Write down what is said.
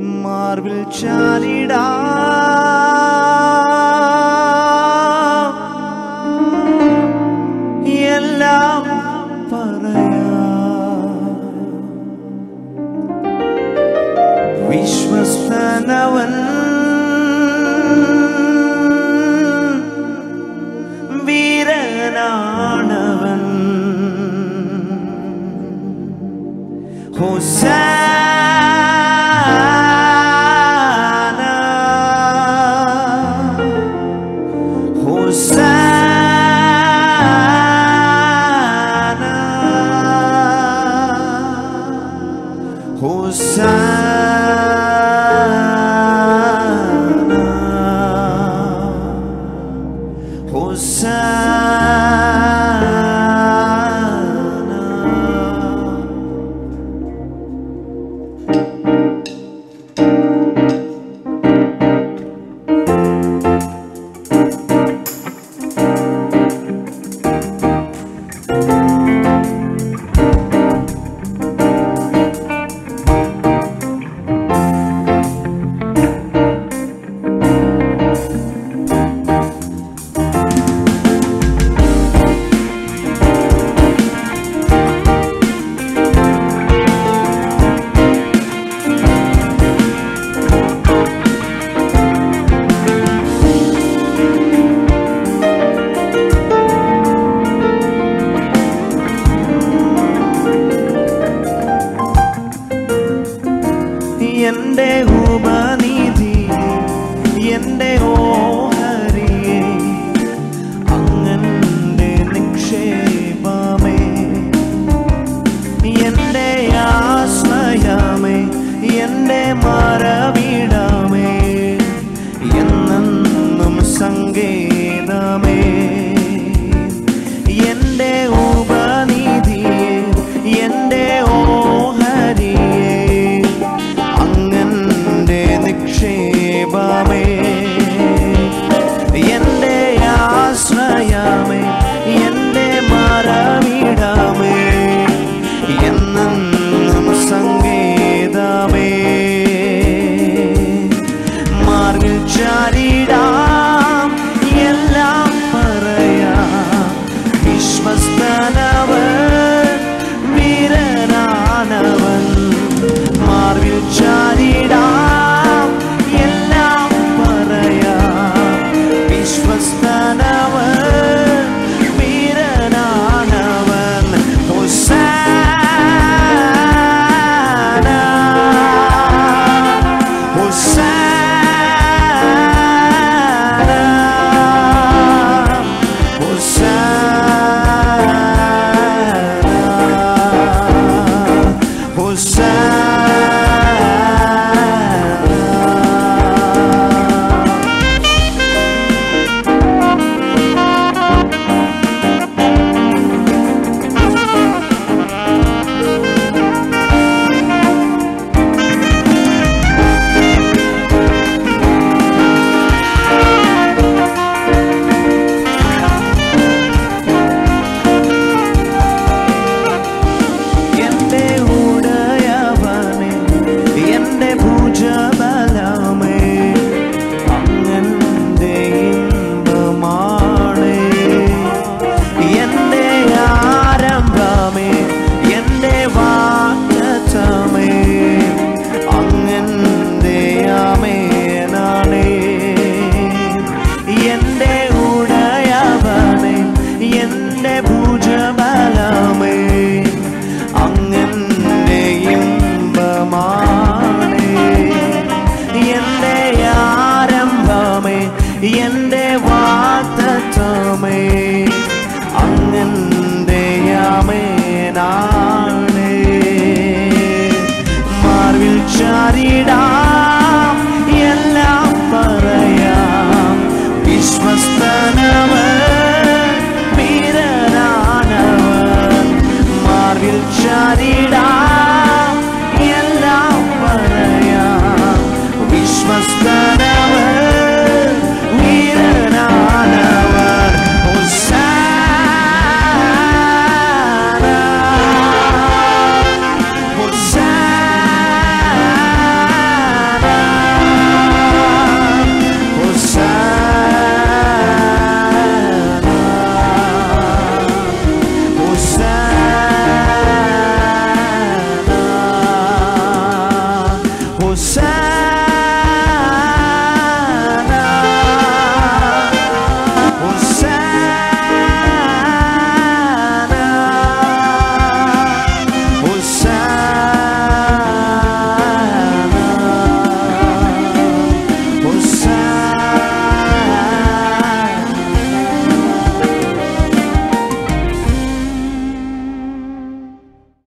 Marvel ചാരിടാ എല്ലാം പറയാ വിശ്വസ്തനവൻ വീരനാണവൻ ഹോസാന Hosanna. Hosanna. Hosanna. എന്റെ ഉപനിധി എന്റെ ഓഹരിയെ അങ്ങന്റെ നിക്ഷേപമേ എന്റെ ആശ്രയമേ എന്റെ മറവിടമേ എന്നെന്നും സങ്കേതമേ എന്റെ ഉപനിധിയെ എന്റെ ഓഹരിയെ അങ്ങന്റെ നിക്ഷേപമേ എന്റെ ആശ്രയമേ എന്റെ മറവിടമേ എന്നെന്നും സങ്കേതമേ മാർഗിൽ ചാരിടാം എല്ലാം പറയാം വിശ്വസ്തനവൻ വീരനാനവൻ മാർവിൽ ചാരിടാം എല്ലാം പറയാം വിശ്വസ്തനവൻ വീരനാനവൻ ഹോസാന ഹോസാന Hosanna, Hosanna. എന്റെ ഉടയവനെ എന്റെ ഭുജബലമേ അങ്ങന്റെ ഇമ്പമാണ് എന്റെ ആരംഭമേ എന്റെ വാക്തമേ അങ്ങന്റെ അമേനാണേ എന്റെ ഉടയവനെ എന്റെ ഭുജബലമേ അങ്ങന്റെ ഇമ്പമാണ് എന്റെ ആരംഭമേ എന്റെ വാത്തമേ അങ്ങന്റെ അമേനാണ് മാർവിൽ ചാരിടാം എല്ലാം പറയാം വിശ്വസ്തനവൻ വീരനാനവൻ മാർവിൽ ചാരിടാം എല്ലാം പറയാം വിശ്വസ്ത